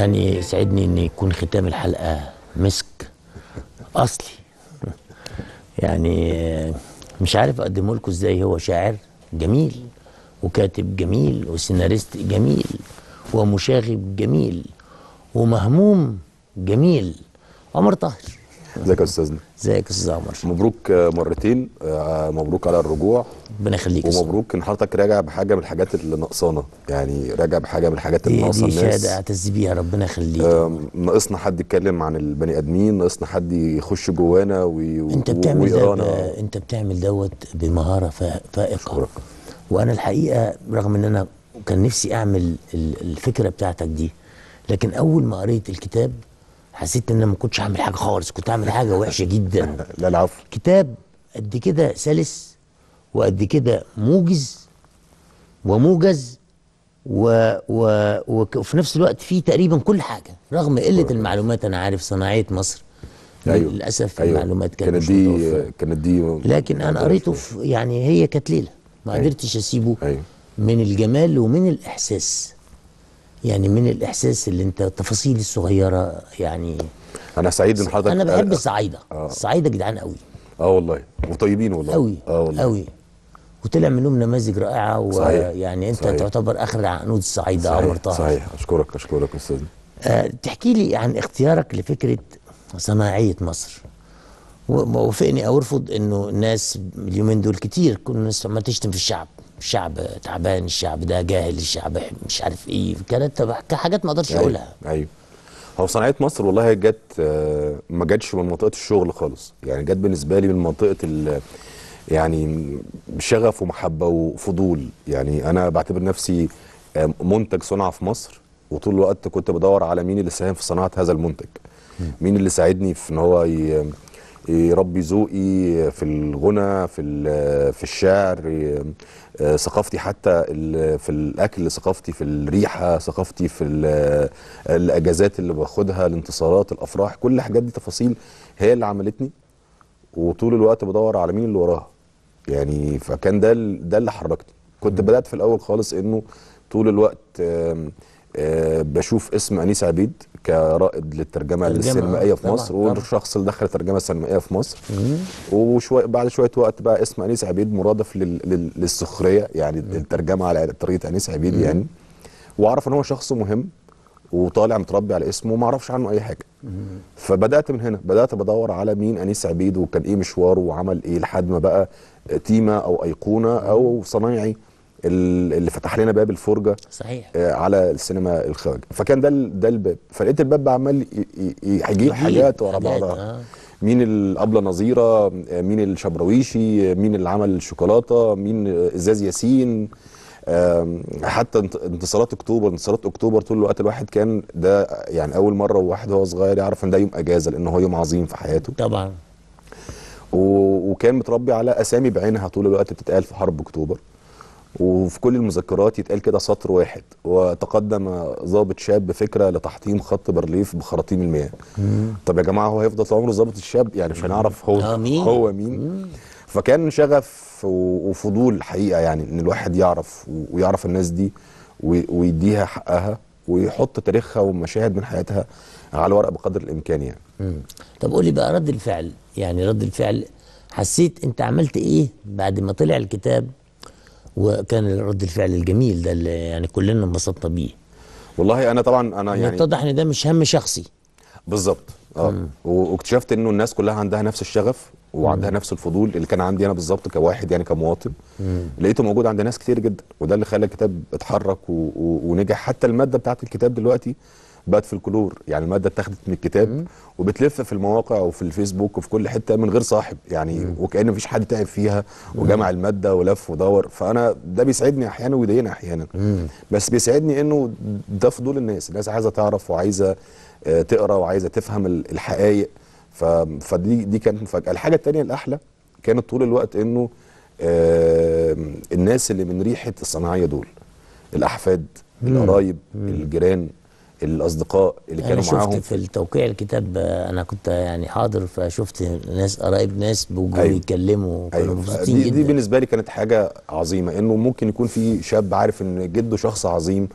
يعني يسعدني ان يكون ختام الحلقه مسك اصلي يعني آه، مش عارف اقدمه لكم ازاي هو شاعر جميل وكاتب جميل وسيناريست جميل ومشاغب جميل ومهموم جميل عمر طاهر ازيك يا استاذنا ازيك يا استاذ عمر مبروك آه، مرتين آه، مبروك على الرجوع ربنا يخليك يا أستاذ. ومبروك ان حضرتك راجع بحاجه من الحاجات اللي ناقصانا يعني راجع بحاجه من الحاجات اللي دي, ناقصه دي الناس شهاده اعتز بيها ربنا يخليك آم، ناقصنا حد يتكلم عن البني ادمين ناقصنا حد يخش جوانا وي... انت و- بتعمل ده ويقرانا ب- انت بتعمل دوت بمهاره فا- فائقه أشكرك. وانا الحقيقه رغم ان انا كان نفسي اعمل ال- الفكره بتاعتك دي لكن اول ما قريت الكتاب حسيت ان انا ما كنتش هعمل حاجه خالص كنت هعمل حاجه وحشه جدا لا العفو كتاب قد كده سلس وقد كده موجز وموجز و و وك- وفي نفس الوقت فيه تقريبا كل حاجه رغم قله المعلومات انا عارف صناعيه مصر ايوه للاسف أيوة. المعلومات كانت, كانت مش دي متوفرة. كانت دي لكن انا قريته في يعني هي كانت ليله ما أيوة. قدرتش اسيبه أيوة. من الجمال ومن الاحساس يعني من الاحساس اللي انت التفاصيل الصغيره يعني انا سعيد ان حضرتك انا بحب آه، الصعايده الصعايده جدعان قوي اه والله وطيبين والله قوي اه والله قوي وطلع منهم نماذج رائعه صحيح. ويعني انت صحيح. تعتبر اخر عنقود الصعايده صحيح. عمر طاهر صحيح اشكرك اشكرك يا استاذنا آه تحكي لي عن اختيارك لفكره صناعيه مصر و- وافقني او ارفض انه الناس اليومين دول كتير كل الناس ما تشتم في الشعب الشعب تعبان الشعب ده جاهل الشعب مش عارف ايه كانت حاجات ما اقدرش اقولها ايوه ايوه هو صناعيه مصر والله جت آه، ما جاتش من منطقه الشغل خالص يعني جت بالنسبه لي من منطقه ال يعني شغف ومحبه وفضول يعني انا بعتبر نفسي آه، منتج صنع في مصر وطول الوقت كنت بدور على مين اللي ساهم في صناعه هذا المنتج مين اللي ساعدني في ان هو ي- يربي ذوقي في الغنى في ال- في الشعر ي- آه، ثقافتي حتى ال- في الاكل ثقافتي في الريحه ثقافتي في ال- الاجازات اللي باخدها الانتصارات الافراح كل الحاجات دي تفاصيل هي اللي عملتني وطول الوقت بدور على مين اللي وراها يعني فكان ده ال- ده اللي حركني كنت بدات في الاول خالص انه طول الوقت آم، آه، بشوف اسم انيس عبيد كرائد للترجمه ترجمة، السينمائيه في طبعاً، مصر طبعاً. والشخص اللي دخل الترجمه السينمائيه في مصر وشويه بعد شويه وقت بقى اسم انيس عبيد مرادف لل... لل... للسخريه يعني الترجمه على طريقه انيس عبيد يعني واعرف ان هو شخص مهم وطالع متربي على اسمه وما اعرفش عنه اي حاجه فبدات من هنا بدات بدور على مين انيس عبيد وكان ايه مشواره وعمل ايه لحد ما بقى تيمه او ايقونه او صنايعي ال- اللي فتح لنا باب الفرجه صحيح آه، على السينما الخارجي فكان ده ال- ده الباب فلقيت الباب بقى عمال ي- ي- ي- يجيب حاجات ورا حاجات، بعضها آه. مين الابله نظيره آه، مين الشبراويشي آه، مين اللي عمل الشوكولاته مين آه، ازاز ياسين آم، حتى انت- انتصارات اكتوبر انتصارات اكتوبر طول الوقت الواحد كان ده يعني اول مره واحد وهو صغير يعرف ان ده يوم اجازه لان هو يوم عظيم في حياته طبعا و- وكان متربي على اسامي بعينها طول الوقت بتتقال في حرب اكتوبر وفي كل المذكرات يتقال كده سطر واحد وتقدم ضابط شاب بفكره لتحطيم خط بارليف بخراطيم المياه طب يا جماعه هو هيفضل طول عمره ضابط الشاب يعني مش هنعرف هو آه، مين؟ هو مين فكان شغف و- وفضول الحقيقه يعني ان الواحد يعرف و- ويعرف الناس دي وي- ويديها حقها ويحط تاريخها ومشاهد من حياتها على ورق بقدر الامكان يعني مم. طب قول لي بقى رد الفعل يعني رد الفعل حسيت انت عملت ايه بعد ما طلع الكتاب وكان رد الفعل الجميل ده اللي يعني كلنا انبسطنا بيه والله انا طبعا انا يعني يعني اتضح ان ده مش هم شخصي بالظبط اه و- واكتشفت انه الناس كلها عندها نفس الشغف وعندها نفس الفضول اللي كان عندي انا بالظبط كواحد يعني كمواطن لقيته موجود عند ناس كتير جدا وده اللي خلى الكتاب اتحرك و... و... ونجح حتى الماده بتاعت الكتاب دلوقتي بقت في الكلور يعني الماده اتاخدت من الكتاب وبتلف في المواقع وفي الفيسبوك وفي كل حته من غير صاحب يعني وكأن مفيش حد تعب فيها وجمع الماده ولف ودور فانا ده بيسعدني احيانا ويضايقني احيانا بس بيسعدني انه ده فضول الناس الناس عايزه تعرف وعايزه آه، تقرا وعايزه تفهم ال- الحقائق ف... فدي دي كانت مفاجاه الحاجه الثانيه الاحلى كانت طول الوقت انه آه، الناس اللي من ريحه الصناعيه دول الاحفاد القرايب الجيران الاصدقاء اللي انا كانوا شفت معاهم في التوقيع الكتاب آه، انا كنت يعني حاضر فشفت ناس قرايب ناس بيجوا أيوة. يتكلموا كانوا ايوه مبسوطين دي, جدا دي بالنسبه لي كانت حاجه عظيمه انه ممكن يكون في شاب عارف ان جده شخص عظيم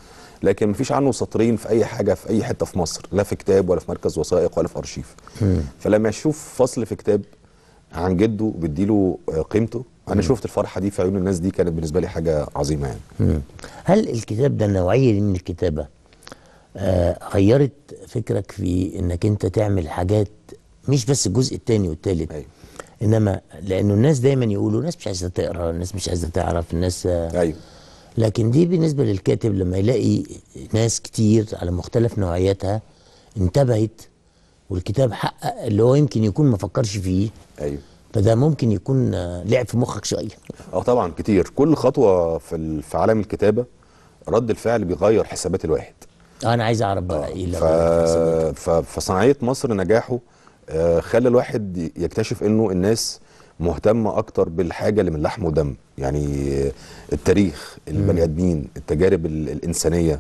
لكن مفيش عنه سطرين في اي حاجه في اي حته في مصر لا في كتاب ولا في مركز وثائق ولا في ارشيف فلما يشوف فصل في كتاب عن جده بيديله آه، قيمته انا شفت الفرحه دي في عيون الناس دي كانت بالنسبه لي حاجه عظيمه يعني مم. هل الكتاب ده النوعيه دي من الكتابه آه غيرت فكرك في انك انت تعمل حاجات مش بس الجزء الثاني والثالث أيوة. انما لانه الناس دايما يقولوا الناس مش عايزه تقرا الناس مش عايزه تعرف الناس آه ايوه لكن دي بالنسبه للكاتب لما يلاقي ناس كتير على مختلف نوعياتها انتبهت والكتاب حقق اللي هو يمكن يكون ما فكرش فيه ايوه فده ممكن يكون آه، لعب في مخك شويه اه طبعا كتير كل خطوه في ال- في عالم الكتابه رد الفعل بيغير حسابات الواحد انا عايز اعرف بقى ايه اللي ف... ف... فصناعيه مصر نجاحه آه، خلى الواحد ي- يكتشف انه الناس مهتمه اكتر بالحاجه اللي من لحم ودم يعني آه، التاريخ البني ادمين التجارب ال- الانسانيه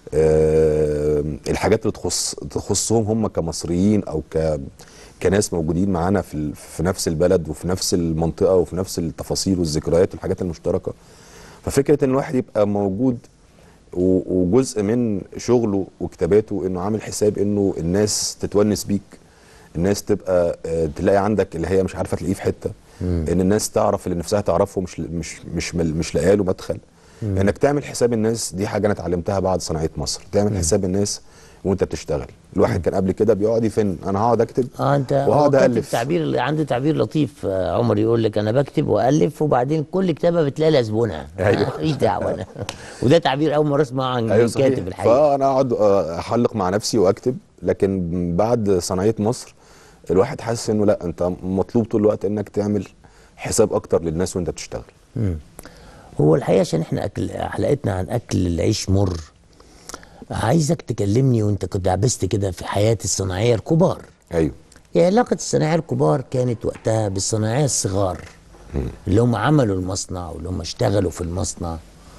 آه، الحاجات اللي تخص تخصهم هم كمصريين او ك كناس موجودين معانا في ال- في نفس البلد وفي نفس المنطقه وفي نفس التفاصيل والذكريات والحاجات المشتركه ففكره ان الواحد يبقى موجود و- وجزء من شغله وكتاباته انه عامل حساب انه الناس تتونس بيك الناس تبقى آه، تلاقي عندك اللي هي مش عارفه تلاقيه في حته ان الناس تعرف اللي نفسها تعرفه مش مش مش مل- مش لاقيه له مدخل انك تعمل حساب الناس دي حاجه انا اتعلمتها بعد صناعيه مصر تعمل حساب الناس وانت بتشتغل الواحد كان قبل كده بيقعد يفن انا هقعد اكتب اه انت هو وهقعد كاتب الف تعبير عنده تعبير لطيف آه، عمر يقول لك انا بكتب والف وبعدين كل كتابه بتلاقي لها زبونها أيوه. ماليش دعوه انا وده تعبير اول مره اسمعه عن ايوه صحيح كاتب الحقيقه فانا اقعد آه، احلق مع نفسي واكتب لكن بعد صناعيه مصر الواحد حاسس انه لا انت مطلوب طول الوقت انك تعمل حساب اكتر للناس وانت بتشتغل هو الحقيقه عشان احنا أكل حلقتنا عن اكل العيش مر عايزك تكلمني وانت كنت عبست كده في حياه الصناعيه الكبار ايوه هي علاقة الصناعية الكبار كانت وقتها بالصناعية الصغار اللي هم عملوا المصنع واللي هم اشتغلوا في المصنع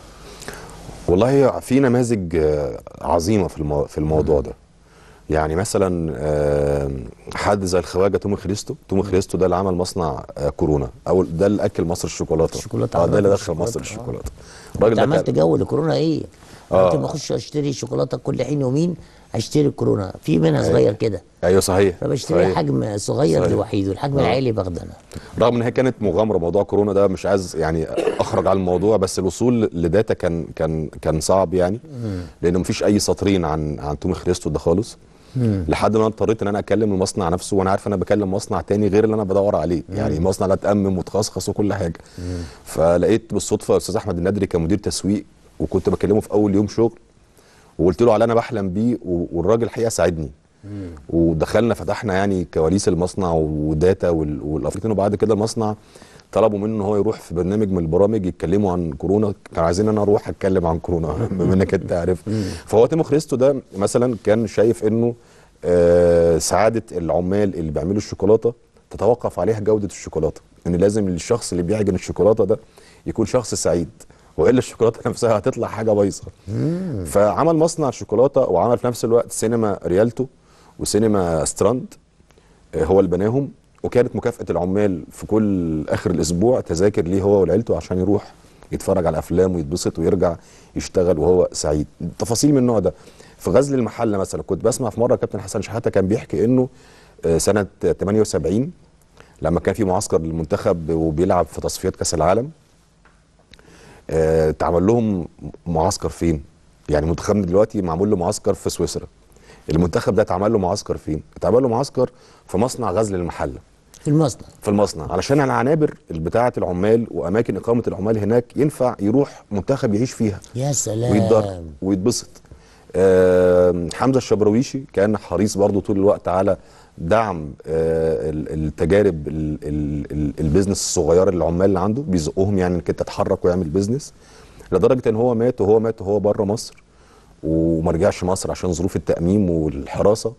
والله في نماذج آه، عظيمه في المو... في الموضوع ده يعني مثلا آه، حد زي الخواجه تومي خريستو تومي خريستو ده اللي عمل مصنع آه، كورونا او ده اللي اكل مصر الشوكولاته الشوكولاتة اه ده اللي عملت دخل مصر الشوكولاتة، آه. الشوكولاته انت الراجل ده عملت كان جو لكورونا ايه؟ آه. قلت ما اخش اشتري شوكولاتة كل حين ومين اشتري كورونا في منها صغير كده ايوه صحيح فبشتري صحيح. حجم صغير صحيح. لوحيد والحجم آه. العالي باخده انا رغم ان هي كانت مغامره موضوع كورونا ده مش عايز يعني اخرج على الموضوع بس الوصول لداتا كان كان كان صعب يعني لان مفيش اي سطرين عن عن تومي خريستو ده خالص لحد ما انا اضطريت ان انا اكلم المصنع نفسه وانا عارف انا بكلم مصنع تاني غير اللي انا بدور عليه يعني مصنع لا تامم وتخصخص وكل حاجه فلقيت بالصدفه استاذ احمد الندري كمدير تسويق وكنت بكلمه في اول يوم شغل وقلت له على انا بحلم بيه و- والراجل الحقيقه ساعدني ودخلنا فتحنا يعني كواليس المصنع وداتا وال- والافريقيين وبعد كده المصنع طلبوا منه ان هو يروح في برنامج من البرامج يتكلموا عن كورونا كانوا عايزين انا اروح اتكلم عن كورونا بما انك انت عارف فهو تيمو خريستو ده مثلا كان شايف انه آه سعاده العمال اللي بيعملوا الشوكولاته تتوقف عليها جوده الشوكولاته ان لازم الشخص اللي بيعجن الشوكولاته ده يكون شخص سعيد والا الشوكولاته نفسها هتطلع حاجه بايظه فعمل مصنع شوكولاته وعمل في نفس الوقت سينما ريالتو وسينما ستراند آه، هو اللي بناهم وكانت مكافاه العمال في كل اخر الاسبوع تذاكر ليه هو ولعيلته عشان يروح يتفرج على افلام ويتبسط ويرجع يشتغل وهو سعيد تفاصيل من النوع ده في غزل المحله مثلا كنت بسمع في مره كابتن حسن شحاته كان بيحكي انه آه، سنه 78 لما كان في معسكر للمنتخب وبيلعب في تصفيات كاس العالم آه، اتعمل لهم معسكر فين؟ يعني منتخبنا دلوقتي معمول له معسكر في سويسرا. المنتخب ده اتعمل له معسكر فين؟ اتعمل له معسكر في مصنع غزل المحله في المصنع في المصنع علشان العنابر بتاعه العمال واماكن اقامه العمال هناك ينفع يروح منتخب يعيش فيها يا سلام ويتدرب ويتبسط آه حمزه الشبراويشي كان حريص برضو طول الوقت على دعم آه ال- التجارب ال- ال- ال- البيزنس الصغيره اللي العمال اللي عنده بيزقهم يعني انك انت تتحرك ويعمل بيزنس لدرجه ان هو مات وهو مات وهو بره مصر وما رجعش مصر عشان ظروف التاميم والحراسه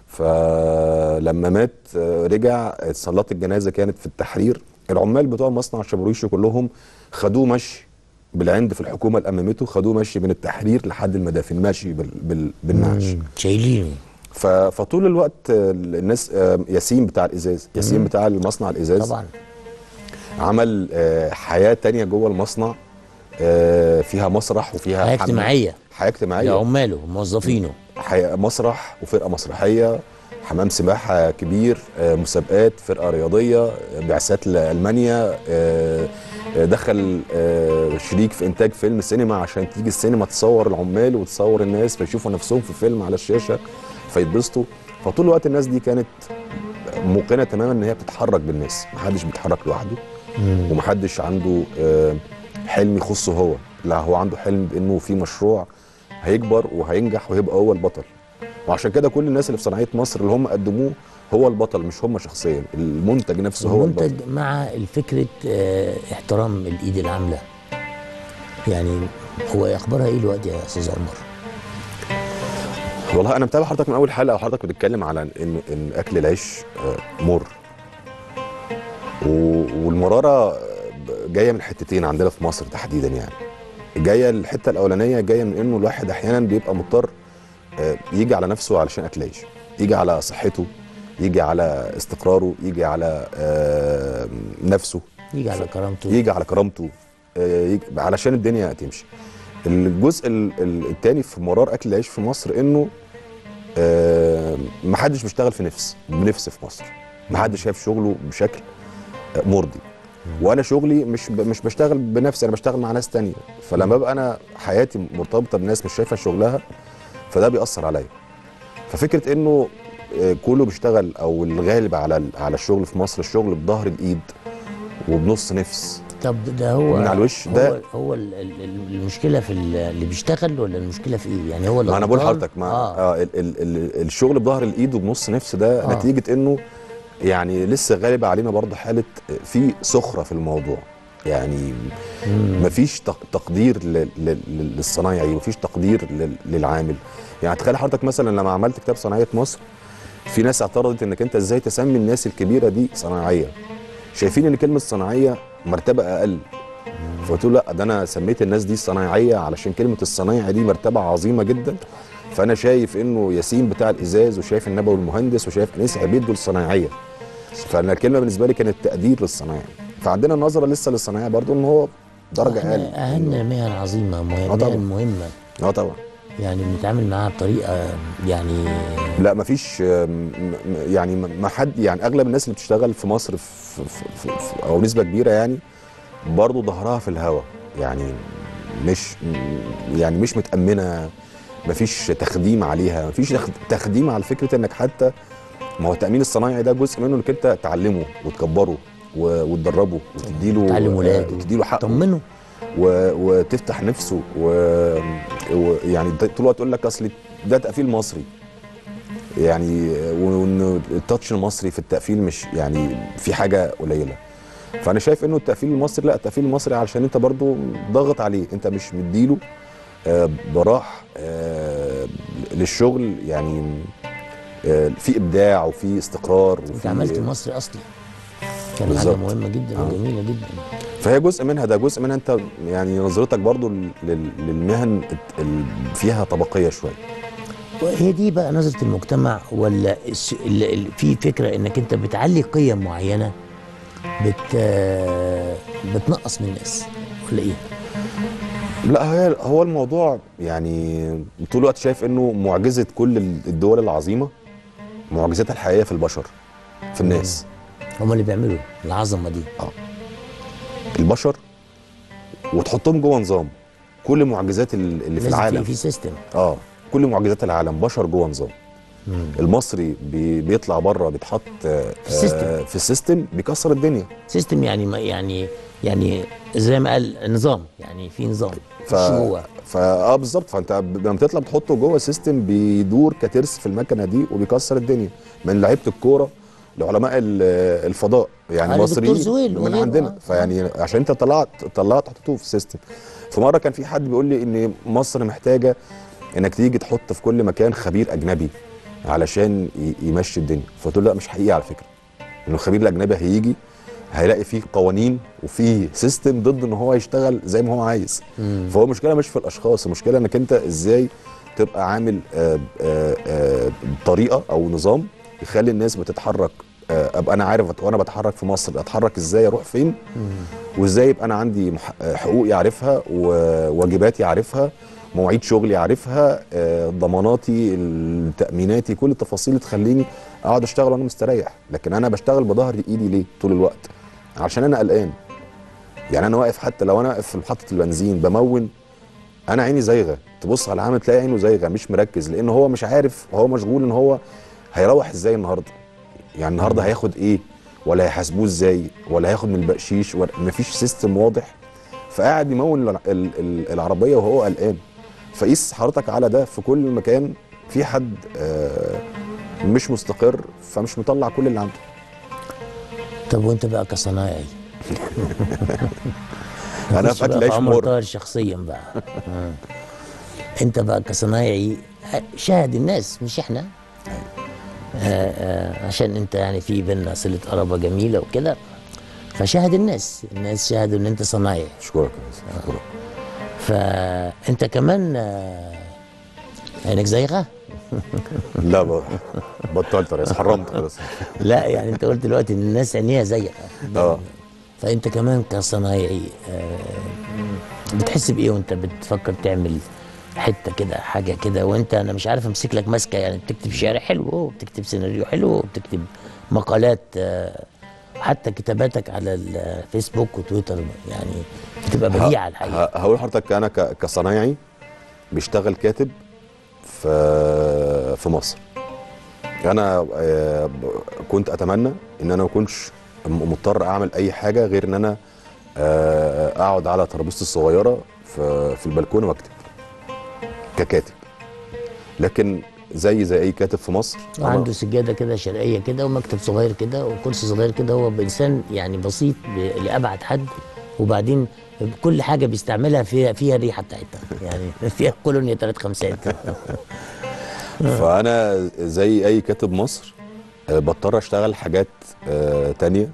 فلما مات آه، رجع صلاه الجنازه كانت في التحرير العمال بتوع مصنع الشبرويشي كلهم خدوه مشي بالعند في الحكومه اللي اممته خدوه مشي من التحرير لحد المدافن ماشي بال بال بالنعش مم. شايلينه ف- فطول الوقت آه، الناس آه، ياسين بتاع الازاز ياسين بتاع المصنع الازاز طبعا عمل آه، حياه تانية جوه المصنع آه، فيها مسرح وفيها حياه حمل- اجتماعيه حياه اجتماعيه لعماله وموظفينه حي- مسرح وفرقه مسرحيه حمام سباحه كبير آه، مسابقات فرقه رياضيه آه، بعثات لالمانيا آه، آه، دخل آه، شريك في انتاج فيلم سينما عشان تيجي السينما تصور العمال وتصور الناس فيشوفوا نفسهم في فيلم على الشاشه فيتبسطوا فطول الوقت الناس دي كانت موقنه تماما ان هي بتتحرك بالناس محدش بيتحرك لوحده ومحدش عنده آه، حلم يخصه هو لا هو عنده حلم بانه في مشروع هيكبر وهينجح وهيبقى هو البطل وعشان كده كل الناس اللي في صناعيه مصر اللي هم قدموه هو البطل مش هم شخصيا المنتج نفسه هو البطل المنتج مع الفكره آه، احترام الايد العامله يعني هو اخبارها ايه الوقت يا استاذ عمر؟ والله انا متابع حضرتك من اول حلقه وحضرتك بتتكلم على ان ان اكل العيش آه، مر و- والمراره آه، جايه من حتتين عندنا في مصر تحديدا يعني جايه الحته الاولانيه جايه من انه الواحد احيانا بيبقى مضطر آه، يجي على نفسه علشان اكل عيش يجي على صحته يجي على استقراره يجي على آه، نفسه يجي على كرامته يجي على كرامته آه، يجي علشان الدنيا تمشي الجزء ال- ال- التاني في مرار اكل العيش في مصر انه آه، محدش بيشتغل في نفس بنفس في مصر محدش شايف شغله بشكل آه، مرضي وانا شغلي مش ب- مش بشتغل بنفسي انا بشتغل مع ناس تانية فلما ابقى انا حياتي مرتبطه بناس مش شايفه شغلها فده بيأثر عليا ففكره انه آه، كله بيشتغل او الغالب على ال- على الشغل في مصر الشغل بظهر الايد وبنص نفس طب ده هو من على الوش هو ده- هو ال- ال- ال- المشكله في ال- اللي بيشتغل ولا المشكله في ايه؟ يعني هو اللي ما انا بقول غلطان؟ لحضرتك ما آه. آه. ال ال ال الشغل بظهر الايد وبنص نفس ده آه. آه. نتيجه انه يعني لسه غالب علينا برضه حاله في سخره في الموضوع يعني مفيش تق- تقدير لل- لل- للصنايعي مفيش تقدير لل- للعامل يعني تخيل حضرتك مثلا لما عملت كتاب صناعيه مصر في ناس اعترضت انك انت ازاي تسمي الناس الكبيره دي صناعيه شايفين ان كلمه صناعيه مرتبه اقل فقلت له لا ده انا سميت الناس دي صنايعيه علشان كلمه الصنايعي دي مرتبه عظيمه جدا فانا شايف انه ياسين بتاع الازاز وشايف النبوي المهندس وشايف انيس عبيد دول صنايعيه فانا الكلمه بالنسبه لي كانت تقدير للصنايعي فعندنا نظره لسه للصنايعي برضو ان هو درجه احنا اقل اهلنا مهن عظيمه آه مهن طبعاً. مهن مهمه اه طبعا يعني بنتعامل معاها بطريقه يعني لا مفيش آم، م- م- يعني ما ما حد يعني اغلب الناس اللي بتشتغل في مصر في في في في او نسبه كبيره يعني برضو ظهرها في الهوا يعني مش م- يعني مش متامنه مفيش تخديم عليها مفيش تخ- تخديم على فكره انك حتى ما هو التامين الصناعي ده جزء منه انك انت تعلمه وتكبره و- وتدربه وتديله تعلم ولاده وتديله حقه طمنه و... وتفتح نفسه ويعني و... يعني طول الوقت تقول لك اصل ده تقفيل مصري يعني وان التاتش المصري في التقفيل مش يعني في حاجه قليله فانا شايف انه التقفيل المصري لا التقفيل المصري علشان انت برضو ضاغط عليه انت مش مديله آه، براح آه، للشغل يعني آه، في ابداع وفي استقرار انت وفي عملت مصري اصلي كان حاجه بالظبط. مهمه جدا آه. وجميله جدا فهي جزء منها ده جزء منها انت يعني نظرتك برضو لل- لل- للمهن الت- ال- فيها طبقيه شويه هي دي بقى نظره المجتمع ولا الس- ال- ال- في فكره انك انت بتعلي قيم معينه بت بتنقص من الناس ولا ايه؟ لا هي هو الموضوع يعني طول الوقت شايف انه معجزه كل ال- الدول العظيمه معجزتها الحقيقيه في البشر في الناس هم اللي بيعملوا العظمه دي البشر وتحطهم جوه نظام كل معجزات ال- اللي في لازم العالم في, في سيستم اه كل معجزات العالم بشر جوه نظام المصري بي بيطلع بره بيتحط آه، في السيستم. آه، في السيستم بيكسر الدنيا سيستم يعني ما يعني يعني زي ما قال نظام يعني في نظام ف... مش جوه فا اه بالظبط فانت ب- لما بتطلع بتحطه جوه سيستم بيدور كترس في المكنه دي وبيكسر الدنيا من لعيبه الكوره لعلماء ال- الفضاء يعني على دكتور مصريين زويل من وغيره، عندنا آه. فيعني عشان انت طلعت طلعت حطيته في سيستم في مره كان في حد بيقول لي ان مصر محتاجه انك تيجي تحط في كل مكان خبير اجنبي علشان ي- يمشي الدنيا فقلت له لا مش حقيقي على فكره انه الخبير الاجنبي هيجي هيلاقي فيه قوانين وفيه سيستم ضد ان هو يشتغل زي ما هو عايز فهو المشكله مش في الاشخاص المشكله انك انت ازاي تبقى عامل آه، آه، آه، طريقه او نظام يخلي الناس بتتحرك آه، ابقى انا عارف وانا بتحرك في مصر اتحرك ازاي اروح فين وازاي يبقى انا عندي مح- آه، حقوقي عارفها وواجباتي عارفها مواعيد شغلي عارفها آه، ضماناتي تاميناتي كل التفاصيل اللي تخليني اقعد اشتغل وانا مستريح لكن انا بشتغل بظهر ايدي ليه طول الوقت عشان انا قلقان يعني انا واقف حتى لو انا واقف في محطه البنزين بمون انا عيني زايغه تبص على العامل تلاقي عينه زايغه مش مركز لان هو مش عارف هو مشغول ان هو هيروح ازاي النهارده يعني النهارده هياخد ايه ولا هيحاسبوه ازاي ولا هياخد من البقشيش ولا مفيش سيستم واضح فقاعد يمون الع- ال- ال- العربيه وهو قلقان فقيس حضرتك على ده في كل مكان في حد آه، مش مستقر فمش مطلع كل اللي عنده طب وانت بقى كصنايعي انا نخش في اكل بقى عيش عمر مر طاهر شخصيا بقى آه. انت بقى كصنايعي شاهد الناس مش احنا آه آه عشان انت يعني في بينا صله قرابه جميله وكده فشاهد الناس الناس شاهدوا ان انت صنايعي اشكرك يا أستاذ، اشكرك فانت كمان آه، عينك زيغه لا ب- بطلت يا ريس حرمت خلاص لا يعني انت قلت دلوقتي ان الناس عينيها زيغه اه فانت كمان كصنايعي آه، بتحس بايه وانت بتفكر تعمل حته كده حاجه كده وانت انا مش عارف امسك لك ماسكه يعني بتكتب شعر حلو وبتكتب سيناريو حلو وبتكتب مقالات آه، حتى كتاباتك على الفيسبوك وتويتر يعني بتبقى بديعه الحقيقه ه- هقول لحضرتك انا ك- كصنايعي بيشتغل كاتب في في مصر انا آه، ب- كنت اتمنى ان انا ما اكونش م- مضطر اعمل اي حاجه غير ان انا آه، اقعد على ترابيزتي الصغيره في في البلكونه واكتب ككاتب لكن زي زي اي كاتب في مصر أنا- وعنده سجاده كده شرقيه كده ومكتب صغير كده وكرسي صغير كده هو انسان يعني بسيط ب- لابعد حد وبعدين كل حاجه بيستعملها فيها فيها الريحه بتاعتها يعني فيها كولونيا ثلاث خمسات فانا زي اي كاتب مصر آه، بضطر اشتغل حاجات آه، تانية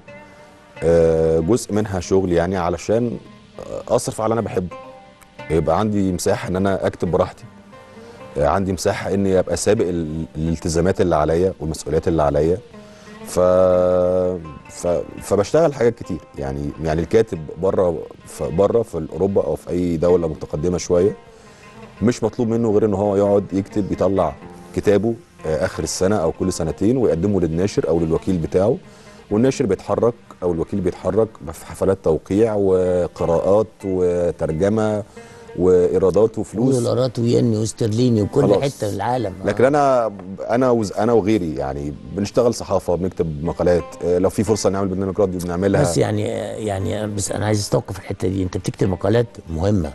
آه، جزء منها شغل يعني علشان آه، اصرف على اللي انا بحبه يبقى عندي مساحه ان انا اكتب براحتي آه، عندي مساحه اني ابقى سابق ال- الالتزامات اللي عليا والمسؤوليات اللي عليا ف... ف... فبشتغل حاجات كتير يعني يعني الكاتب بره ف... بره في اوروبا او في اي دوله متقدمه شويه مش مطلوب منه غير ان هو يقعد يكتب يطلع كتابه آه، اخر السنه او كل سنتين ويقدمه للناشر او للوكيل بتاعه والناشر بيتحرك او الوكيل بيتحرك في حفلات توقيع وقراءات وترجمه وايرادات وفلوس ودولارات وين واسترليني وكل خلاص. حته في العالم آه. لكن انا انا وز انا وغيري يعني بنشتغل صحافه بنكتب مقالات آه، لو في فرصه نعمل برنامج راديو بنعملها بس يعني يعني بس انا عايز استوقف الحته دي انت بتكتب مقالات مهمه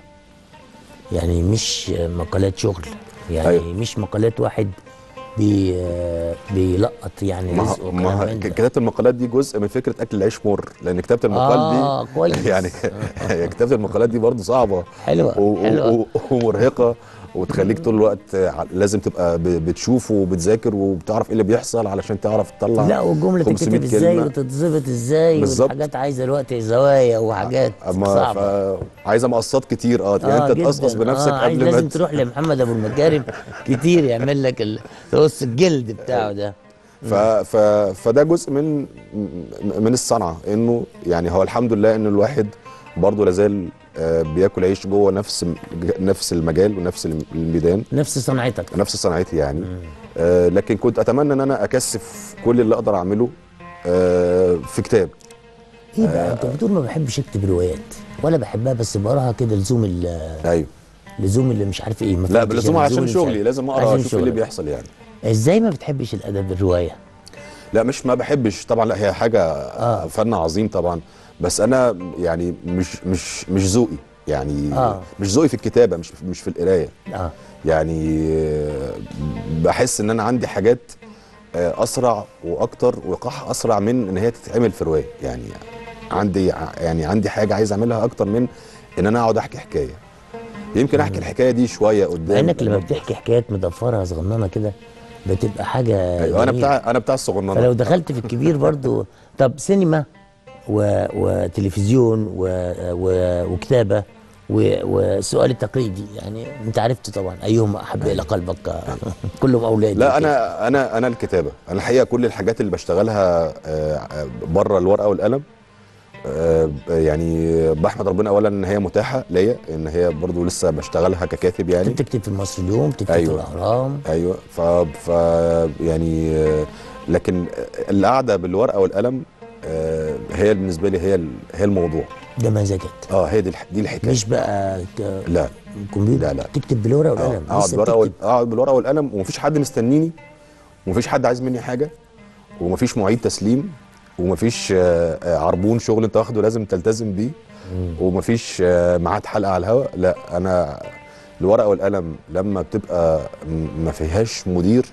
يعني مش مقالات شغل يعني أيوة. مش مقالات واحد بي بيلقط يعني ما رزق وكلام ما من ده. كتابه المقالات دي جزء من فكره اكل العيش مر لان كتابه المقال آه، دي كويس. يعني كتابه المقالات دي برضه صعبه حلوة، و- و- حلوة. و- ومرهقه وتخليك طول الوقت ع- لازم تبقى ب- بتشوف وبتذاكر وبتعرف ايه اللي بيحصل علشان تعرف تطلع لا والجمله 500 تتكتب ازاي كلمة. وتتظبط ازاي بالظبط. والحاجات عايزه الوقت زوايا وحاجات اما صعبه ف... عايزه مقصات كتير اه يعني انت تقصقص جداً. بنفسك آه عايز قبل ما لازم ت- تروح لمحمد ابو المكارم كتير يعمل لك ال- تقص الجلد بتاعه ده ف... ف... فده جزء من م- من الصنعه انه يعني هو الحمد لله ان الواحد برضه لازال آه، بياكل عيش جوه نفس نفس المجال ونفس الم- الميدان نفس صنعتك نفس صنعتي يعني آه لكن كنت اتمنى ان انا اكثف كل اللي اقدر اعمله آه في كتاب ايه بقى انت بتقول ما بحبش اكتب روايات ولا بحبها بس بقراها كده لزوم ال- ايوه لزوم اللي مش عارف ايه ما لا فهمتش بلزوم أنا، عشان لزوم شغلي الإنسان. لازم اقرا عشان اشوف ايه اللي شغلك. بيحصل يعني ازاي ما بتحبش الادب الروايه لا مش ما بحبش طبعا لا هي حاجه آه. فن عظيم طبعا بس انا يعني مش مش مش ذوقي يعني آه. مش ذوقي في الكتابه مش مش في القرايه اه يعني آه، بحس ان انا عندي حاجات آه، اسرع واكتر وايقاعها اسرع من ان هي تتعمل في روايه يعني عندي يعني عندي حاجه عايز اعملها اكتر من ان انا اقعد احكي حكايه يمكن احكي الحكايه دي شويه قدام مع انك لما بتحكي حكايات مدفره صغننه كده بتبقى حاجه ايوه انا جميلة. بتاع انا بتاع الصغننه فلو دخلت في الكبير برضو طب سينما و... وتلفزيون و... و... وكتابه و- والسؤال التقليدي يعني انت عرفت طبعا ايهما احب الى قلبك كلهم اولادي لا وكده. انا انا انا الكتابه انا الحقيقه كل الحاجات اللي بشتغلها آه، بره الورقه والقلم آه، يعني بحمد ربنا اولا ان هي متاحه ليا ان هي برضو لسه بشتغلها ككاتب يعني انت بتكتب في المصري اليوم تكتب أيوة. في الاهرام ايوه ف, ف يعني آه، لكن القعده بالورقه والقلم آه، هي بالنسبه لي هي ال- هي الموضوع ده مزاجك اه هي دي الح- دي الحكايه مش بقى ك- لا كمبيوتر لا، لا. تكتب بالورقه آه، والقلم اقعد لسه بالورقه وال- بتكتب اقعد بالورقه والقلم ومفيش حد مستنيني ومفيش حد عايز مني حاجه ومفيش مواعيد تسليم ومفيش آه، آه، عربون شغل انت واخده لازم تلتزم بيه ومفيش آه، ميعاد حلقه على الهواء لا انا الورقه والقلم لما بتبقى م- ما فيهاش مدير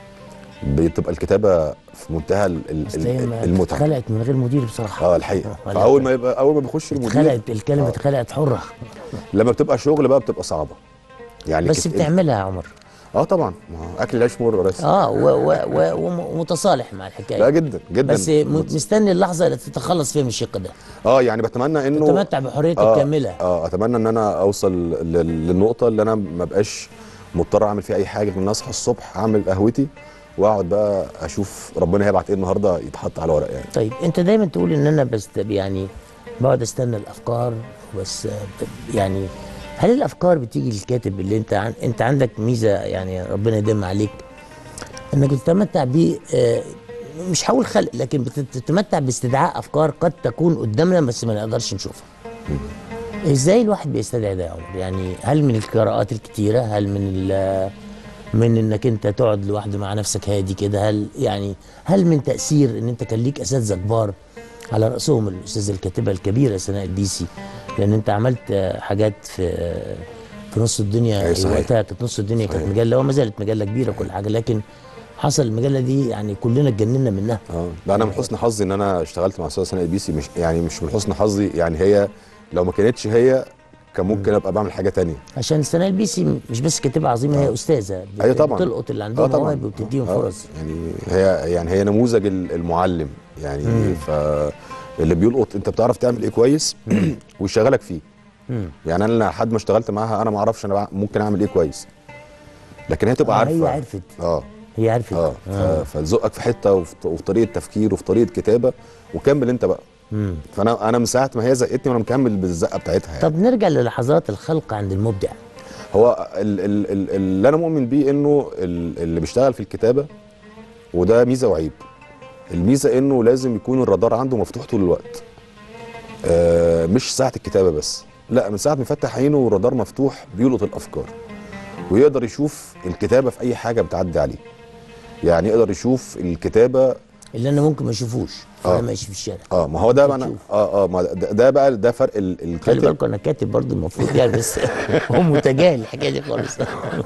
بتبقى الكتابه في منتهى ال- ال- أصل هي ال- ما المتعه اتخلقت من غير مدير بصراحه اه الحقيقه ولا فاول ما يبقى اول ما بيخش المدير اتخلقت الكلمه آه. اتخلقت حره لما بتبقى شغل بقى بتبقى صعبه يعني بس الكت- بتعملها يا عمر اه طبعا ما هو اكل العيش مر يا ريس اه و- و- و- وم- ومتصالح مع الحكايه لا جدا جدا بس م- مستني اللحظه اللي تتخلص فيها من الشق ده اه يعني بتمنى انه تتمتع بحريتك آه كامله اه اتمنى ان انا اوصل لل- للنقطه اللي انا ما بقاش مضطر اعمل فيها اي حاجه غير ان اصحى الصبح اعمل قهوتي واقعد بقى اشوف ربنا هيبعت ايه النهارده يتحط على ورق يعني طيب انت دايما تقول ان انا بس يعني بقعد استنى الافكار بس ب- يعني هل الافكار بتيجي للكاتب اللي انت عن انت عندك ميزه يعني ربنا يديم عليك انك بتتمتع ب مش هقول خلق لكن بتتمتع باستدعاء افكار قد تكون قدامنا بس ما نقدرش نشوفها ازاي الواحد بيستدعي ده يا عمر يعني هل من القراءات الكتيره هل من ال- من انك انت تقعد لوحده مع نفسك هادي كده هل يعني هل من تاثير ان انت كان ليك اساتذه كبار على راسهم الاستاذه الكاتبه الكبيره سناء الديسي لان انت عملت آه، حاجات في آه، في نص الدنيا أي صحيح. وقتها كانت نص الدنيا كانت صحيح. مجله وما زالت مجله كبيره كل حاجه لكن حصل المجله دي يعني كلنا اتجننا منها اه لا انا من حسن حظي ان انا اشتغلت مع استاذه سناء البيسي مش يعني مش من حسن حظي يعني هي لو ما كانتش هي كان ممكن ابقى بعمل حاجه تانية عشان سناء البيسي مش بس كاتبه عظيمه هي استاذه بت- ايوه طبعا بتلقط اللي عندهم طبعاً. مواهب وبتديهم آه، فرص يعني هي يعني هي نموذج ال- المعلم يعني ف اللي بيلقط انت بتعرف تعمل ايه كويس ويشغلك فيه يعني انا لحد ما اشتغلت معاها انا ما اعرفش انا بع- ممكن اعمل ايه كويس لكن هي تبقى آه، عارفه هي عرفت اه هي عرفت اه ف- فتزقك في حته وفي ط- وفي طريقه تفكير وفي طريقه كتابه وكمل انت بقى فانا انا من ساعه ما هي زقتني وانا مكمل بالزقه بتاعتها يعني. طب نرجع للحظات الخلق عند المبدع هو ال ال ال اللي انا مؤمن بيه انه ال- اللي بيشتغل في الكتابه وده ميزه وعيب الميزه انه لازم يكون الرادار عنده مفتوح طول الوقت آه مش ساعه الكتابه بس لا من ساعه ما يفتح عينه والرادار مفتوح بيلقط الافكار ويقدر يشوف الكتابه في اي حاجه بتعدي عليه يعني يقدر يشوف الكتابه اللي انا ممكن ما اشوفوش آه. وانا ماشي في الشارع اه ما هو ده بقى أنا- بتشوف. اه اه ما ده, ده بقى ده فرق ال- خلي الكاتب بالكم انا كاتب برضه المفروض يعني بس هو متجاهل الحكايه دي خالص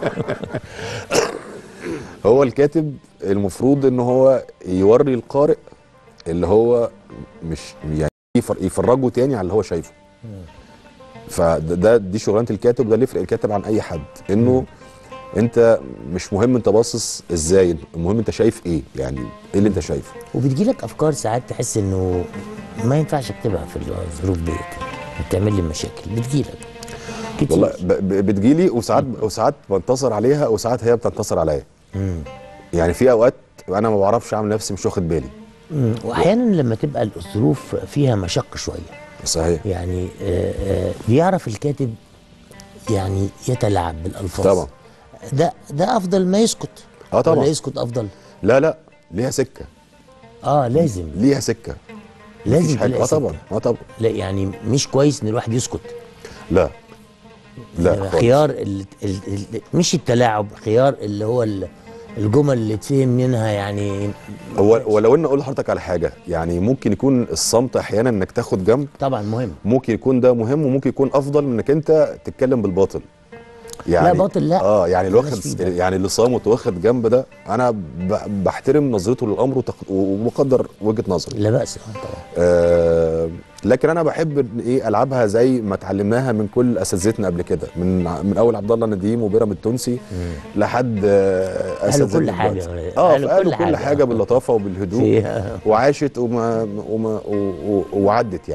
هو الكاتب المفروض ان هو يوري القارئ اللي هو مش يعني يفر- يفرجه تاني على اللي هو شايفه فده ده دي شغلانه الكاتب وده اللي يفرق الكاتب عن اي حد انه انت مش مهم انت باصص ازاي المهم انت شايف ايه يعني ايه اللي انت شايفه وبتجي لك افكار ساعات تحس انه ما ينفعش اكتبها في الظروف ديت بتعمل لي مشاكل بتجي لك كتير والله ب- ب- بتجيلي وساعات وساعات بنتصر عليها وساعات هي بتنتصر عليا مم. يعني في اوقات انا ما بعرفش اعمل نفسي مش واخد بالي مم. واحيانا لما تبقى الظروف فيها مشق شويه صحيح يعني آه، آه، بيعرف الكاتب يعني يتلاعب بالالفاظ طبعا. ده ده افضل ما يسكت اه طبعا. ولا يسكت افضل لا لا ليها سكه اه لازم ليها سكه لازم مفيش حاجه تلاقي اه طبعا سكة. اه طبعا لا يعني مش كويس ان الواحد يسكت لا لا إنما خالص. خيار ال ال ال مش التلاعب خيار اللي هو ال- الجمل اللي تفهم منها يعني هو ولو ان اقول لحضرتك على حاجه يعني ممكن يكون الصمت احيانا انك تاخد جنب طبعا مهم ممكن يكون ده مهم وممكن يكون افضل من انك انت تتكلم بالباطل يعني لا، باطل لا. اه يعني اللي واخد مالناش فيه ده. يعني اللي صامت واخد جنب ده انا ب- بحترم نظرته للامر وتق- وبقدر وجهه نظري لا باس آه، طبعا آه لكن انا بحب إن ايه العبها زي ما اتعلمناها من كل اساتذتنا قبل كده من ع- من اول عبد الله نديم وبيرام التونسي لحد آه قالوا اساتذتنا كل حاجة. دلوقتي. اه قالوا قالوا كل كل حاجة. حاجه باللطافه وبالهدوء فيها وعاشت وما وما و- و- وعدت يعني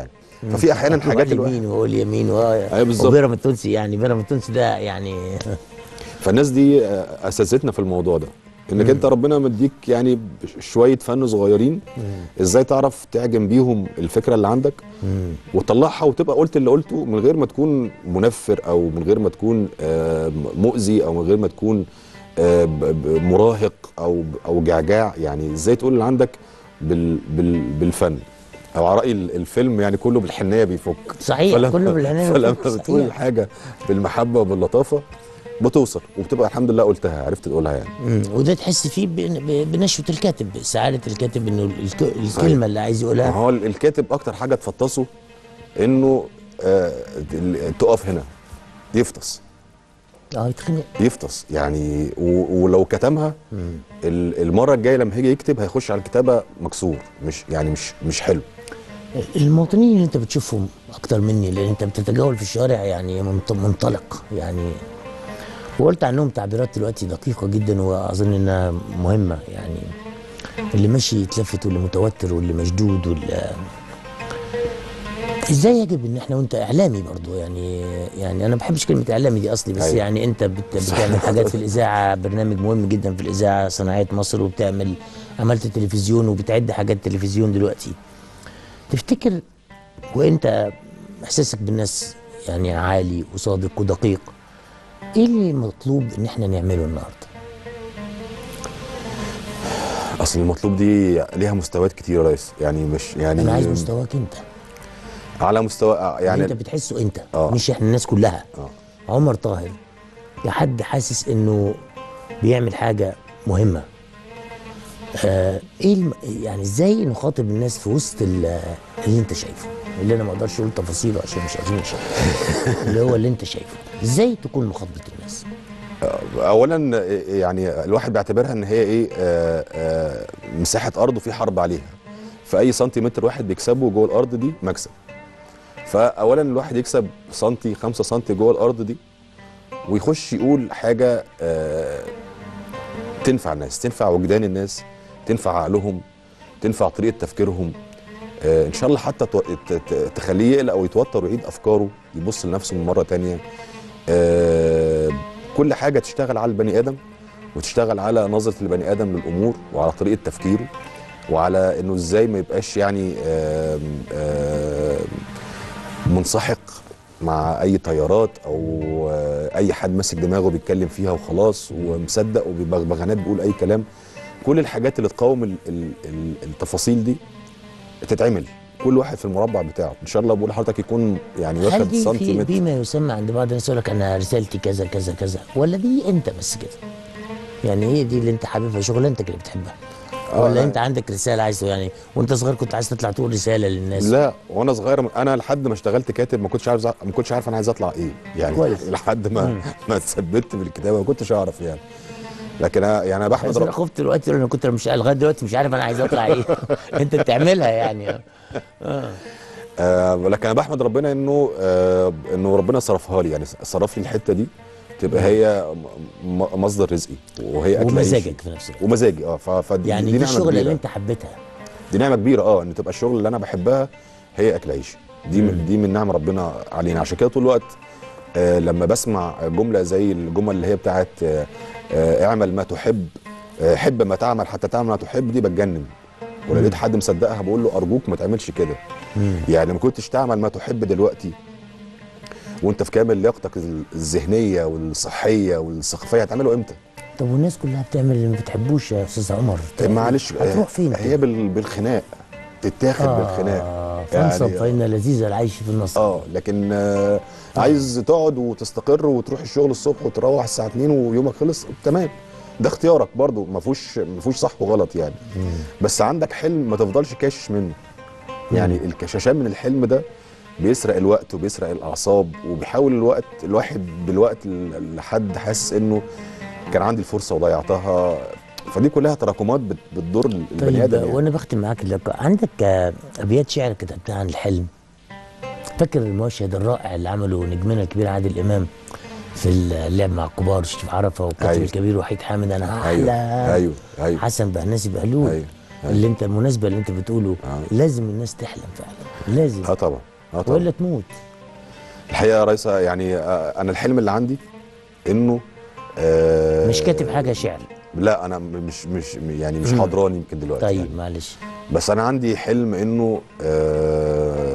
ففي احيانا مكتوب حاجات على الواحد اليمين وهو اليمين وهو أيوة بالظبط. وبيرام التونسي يعني بيرام التونسي ده يعني فالناس دي آه، اسستنا في الموضوع ده انك انت ربنا مديك يعني شويه فن صغيرين ازاي تعرف تعجن بيهم الفكره اللي عندك وتطلعها وتبقى قلت اللي قلته من غير ما تكون منفر او من غير ما تكون آه، مؤذي او من غير ما تكون آه، ب- ب- مراهق او او جعجاع يعني ازاي تقول اللي عندك بال بال بالفن او على راي ال- الفيلم يعني كله بالحنيه بيفك صحيح، فلما- كله بالحنية فلما بيفك، بتقول صحيح. الحاجه بالمحبه وباللطافه بتوصل وبتبقى الحمد لله قلتها عرفت تقولها يعني مم. وده تحس فيه بن- ب- بنشوه الكاتب سعاده الكاتب انه الك- الكلمه اللي عايز ما يقولها هو الكاتب اكتر حاجه تفطسه انه آه ال- تقف هنا يفطس اه يتخنق يفطس يعني و- ولو كتمها ال- المره الجايه لما هيجي يكتب هيخش على الكتابه مكسور مش يعني مش مش حلو المواطنين اللي انت بتشوفهم اكتر مني لان انت بتتجول في الشارع يعني منط- منطلق يعني وقلت عنهم تعبيرات دلوقتي دقيقه جدا واظن انها مهمه يعني اللي ماشي يتلفت واللي متوتر واللي مشدود واللي ازاي يجب ان احنا وانت اعلامي برضو يعني يعني انا ما بحبش كلمه اعلامي دي اصلي بس أيوة. يعني انت بت بتعمل حاجات في الاذاعه برنامج مهم جدا في الاذاعه صناعيه مصر وبتعمل عملت تلفزيون وبتعد حاجات تلفزيون دلوقتي تفتكر وانت احساسك بالناس يعني عالي وصادق ودقيق ايه اللي مطلوب ان احنا نعمله النهارده اصل المطلوب دي ليها مستويات كتير يا ريس يعني مش يعني انا عايز مستواك انت على مستوى آه، يعني يعني انت بتحسه انت آه. مش احنا الناس كلها آه. عمر طاهر يا حد حاسس انه بيعمل حاجه مهمه آه ايه الم... يعني ازاي نخاطب الناس في وسط ال- اللي انت شايفه اللي انا ما اقدرش اقول تفاصيله عشان مش عايزين يشوفوا اللي هو اللي انت شايفه ازاي تكون مخاطبه الناس اولا يعني الواحد بيعتبرها ان هي ايه آه آه مساحه ارض وفي حرب عليها فاي سنتيمتر واحد بيكسبه جوه الارض دي مكسب فاولا الواحد يكسب سنتي 5 سنتي جوه الارض دي ويخش يقول حاجه آه تنفع الناس تنفع وجدان الناس تنفع عقلهم تنفع طريقه تفكيرهم آه ان شاء الله حتى تو- ت- ت- تخليه يقلق ويتوتر ويعيد افكاره يبص لنفسه من مره تانية آه كل حاجه تشتغل على البني ادم وتشتغل على نظره البني ادم للامور وعلى طريقه تفكيره وعلى انه ازاي ما يبقاش يعني آم، آم، منسحق مع اي تيارات او آه، اي حد ماسك دماغه بيتكلم فيها وخلاص ومصدق وببغبغانات بيقول اي كلام كل الحاجات اللي تقاوم ال- ال- ال- التفاصيل دي تتعمل كل واحد في المربع بتاعه ان شاء الله بقول لحضرتك يكون يعني هل واخد دي في سنتيمتر بما يسمى عند بعض الناس يقول لك انا رسالتي كذا كذا كذا ولا دي انت بس كده يعني هي دي اللي انت حاببها شغلانتك اللي بتحبها ولا آه. انت عندك رساله عايز يعني وانت صغير كنت عايز تطلع تقول رساله للناس لا وانا صغير انا لحد ما اشتغلت كاتب ما كنتش عارف ما كنتش عارف انا عايز اطلع ايه يعني كويس. لحد ما ما اتثبت في الكتابه ما كنتش اعرف يعني لكن أنا يعني انا بحمد بس انا رب خفت دلوقتي انا كنت مش لغايه دلوقتي مش عارف انا عايز اطلع ايه انت بتعملها يعني آه لكن انا بحمد ربنا انه آه انه ربنا صرفها لي يعني صرف لي الحته دي تبقى هي م- م- مصدر رزقي وهي اكل عيشي. ومزاجك في نفس الوقت ومزاجي اه ف- فدي يعني دي نعمة الشغله كبيرة. اللي انت حبيتها دي نعمه كبيره اه ان تبقى الشغل اللي انا بحبها هي اكل عيشي دي من دي من نعم ربنا علينا عشان كده طول الوقت آه لما بسمع جمله زي الجمل اللي هي بتاعت آه آه اعمل ما تحب آه حب ما تعمل حتى تعمل ما تحب دي بتجنن ولو لقيت حد مصدقها بقول له ارجوك ما تعملش كده يعني ما كنتش تعمل ما تحب دلوقتي وانت في كامل لياقتك الذهنيه والصحيه والثقافيه هتعمله امتى؟ طب والناس كلها بتعمل اللي ما بتحبوش يا استاذ عمر طيب معلش هتروح فين هي بال- بالخناق تتاخد بالخناق آه فانصب يعني- فإن لذيذ العيش في النصب اه لكن آه عايز تقعد وتستقر وتروح الشغل الصبح وتروح الساعه 2 ويومك خلص تمام ده اختيارك برضو ما فيهوش ما فيهوش صح وغلط يعني بس عندك حلم ما تفضلش كاشش منه يعني الكشاشان من الحلم ده بيسرق الوقت وبيسرق الاعصاب وبيحاول الوقت الواحد بالوقت ل- لحد حاسس انه كان عندي الفرصه وضيعتها فدي كلها تراكمات بت- بتضر البني طيب ادم يعني. وانا بختم معاك اللقاء عندك آه، ابيات شعر كتبتها عن الحلم فاكر المشهد الرائع اللي عمله نجمنا الكبير عادل امام في اللعب مع الكبار شريف عرفه والكاتب أيوة. الكبير وحيد حامد انا ايوه احلى ايوه ايوه حسن بهناسي بهلول أيوة. اللي انت المناسبه اللي انت بتقوله آه. لازم الناس تحلم فعلا لازم اه طبعا اه طبعا والا تموت الحقيقه يا ريسه يعني آه، انا الحلم اللي عندي انه آه مش كاتب حاجه شعر لا انا م- مش مش يعني مش حضراني يمكن دلوقتي طيب يعني. معلش بس انا عندي حلم انه آه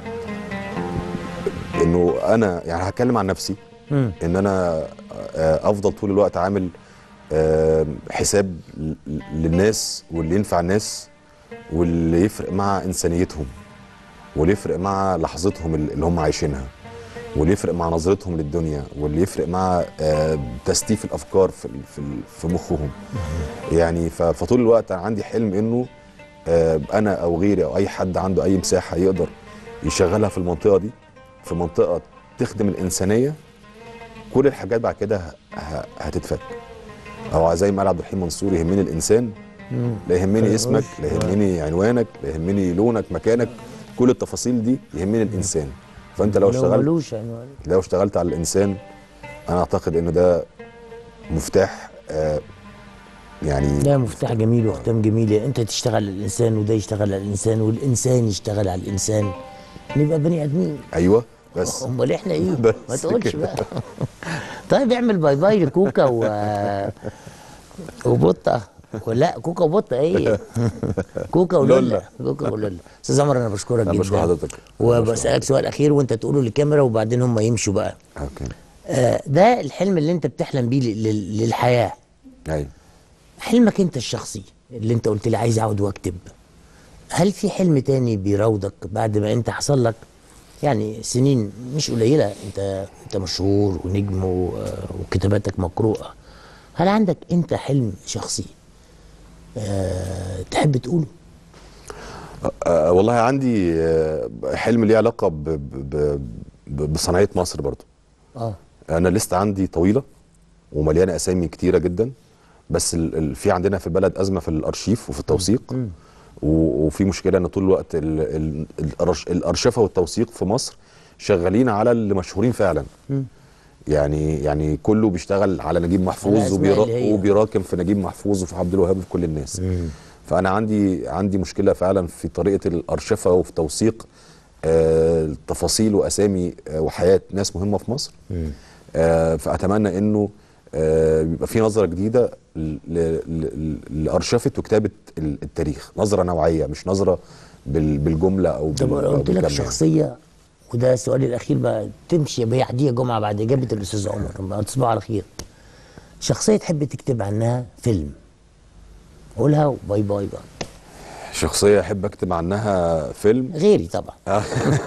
انه انا يعني هتكلم عن نفسي مم. ان انا آه، افضل طول الوقت عامل آه، حساب ل- للناس واللي ينفع الناس واللي يفرق مع انسانيتهم واللي يفرق مع لحظتهم اللي هم عايشينها واللي يفرق مع نظرتهم للدنيا واللي يفرق مع آه، تستيف الافكار في ال- في ال- في مخهم يعني ف- فطول الوقت انا عندي حلم انه آه، انا او غيري او اي حد عنده اي مساحه يقدر يشغلها في المنطقه دي في منطقه تخدم الانسانيه كل الحاجات بعد كده ه- ه- هتتفك او زي ما قال عبد الرحيم منصور يهمني الانسان مم. لا يهمني طيب، اسمك وش- لا يهمني عنوانك لا يهمني لونك مكانك كل التفاصيل دي يهمني الانسان فانت لو لو اشتغلت ملوش عنوان لو اشتغلت على الانسان انا اعتقد ان ده مفتاح آه يعني ده مفتاح جميل وختام جميل انت تشتغل على الانسان وده يشتغل على الانسان والانسان يشتغل على الانسان نبقى بني ادمين ايوه بس امال احنا ايه بس ما تقولش كده. بقى طيب اعمل باي باي لكوكا و وبطه ولا كوكا وبطه ايه كوكا ولولا لولا. كوكا ولولا استاذ عمر انا بشكرك أنا جدا بشكر حضرتك. وبسالك سؤال اخير وانت تقوله للكاميرا وبعدين هم يمشوا بقى اوكي آه ده الحلم اللي انت بتحلم بيه لل- لل- للحياه ايوه حلمك انت الشخصي اللي انت قلت لي عايز اقعد واكتب هل في حلم تاني بيراودك بعد ما انت حصل لك يعني سنين مش قليله انت انت مشهور ونجم و- وكتاباتك مقروءه هل عندك انت حلم شخصي أه تحب تقوله آه والله عندي آه حلم ليه علاقه ب ب ب بصناعيه مصر برضو اه انا لسه عندي طويله ومليانه اسامي كتيره جدا بس ال ال في عندنا في البلد ازمه في الارشيف وفي التوثيق و- وفي مشكله ان طول الوقت ال ال الأرش الارشفه والتوثيق في مصر شغالين على اللي مشهورين فعلا يعني يعني كله بيشتغل على نجيب على محفوظ أسماء وبيرا اللي هي. وبيراكم في نجيب محفوظ وفي عبد الوهاب وفي كل الناس فانا عندي عندي مشكله فعلا في طريقه الارشفه وفي توثيق آه، التفاصيل واسامي آه، وحياه ناس مهمه في مصر آه، فاتمنى انه آه، يبقى في نظره جديده ل- ل- ل- لارشفه وكتابه ال- التاريخ نظره نوعيه مش نظره بال- بالجمله او طب بال- أنا أو قلت لك بالكم يعني. شخصيه وده سؤالي الاخير بقى تمشي بهي عاديه جمعه بعد اجابه الاستاذ عمر تصبحوا على خير شخصيه تحب تكتب عنها فيلم قولها وباي باي بقى شخصيه احب اكتب عنها فيلم غيري طبعا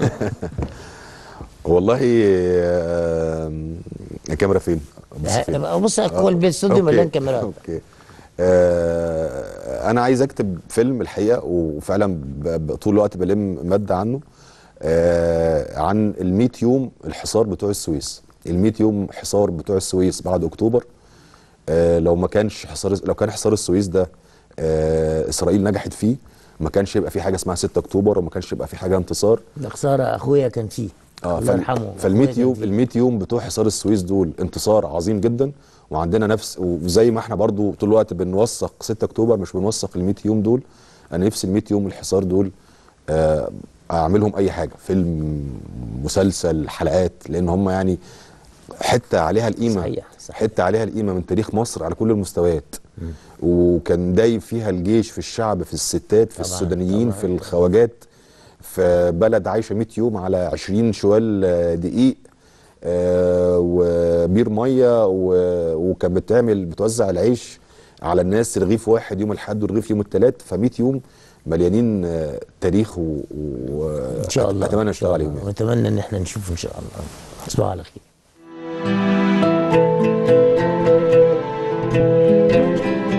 والله آه، الكاميرا فين؟ أبص فين؟ ها- بص هو الاستوديو أوكي. مليان كاميرات اوكي آه انا عايز اكتب فيلم الحقيقه وفعلا ب- ب- طول الوقت بلم ماده عنه آه عن ال 100 يوم الحصار بتوع السويس ال 100 يوم حصار بتوع السويس بعد اكتوبر آه لو ما كانش حصار لو كان حصار السويس ده آه اسرائيل نجحت فيه ما كانش يبقى في حاجه اسمها 6 اكتوبر وما كانش يبقى في حاجه انتصار ده خساره اخويا كان فيه اه الله يرحمه فال 100 يوم ال 100 يوم بتوع حصار السويس دول انتصار عظيم جدا وعندنا نفس وزي ما احنا برضو طول الوقت بنوثق 6 اكتوبر مش بنوثق ال 100 يوم دول انا نفسي ال 100 يوم الحصار دول آه اعملهم اي حاجه فيلم مسلسل حلقات لان هم يعني حته عليها القيمه صحيح، صحيح. حته عليها القيمه من تاريخ مصر على كل المستويات وكان دايب فيها الجيش في الشعب في الستات في طبعاً، السودانيين طبعاً. في الخواجات في بلد عايشه 100 يوم على 20 شوال آه، دقيق آه، وبير ميه و- وكانت بتعمل بتوزع العيش على الناس رغيف واحد يوم الاحد ورغيف يوم الثلاث ف100 يوم مليانين آه، تاريخ و, و... ان شاء الله اتمنى إن اشتغل شاء عليهم الله. يعني. واتمنى ان احنا نشوف ان شاء الله تصبحوا على خير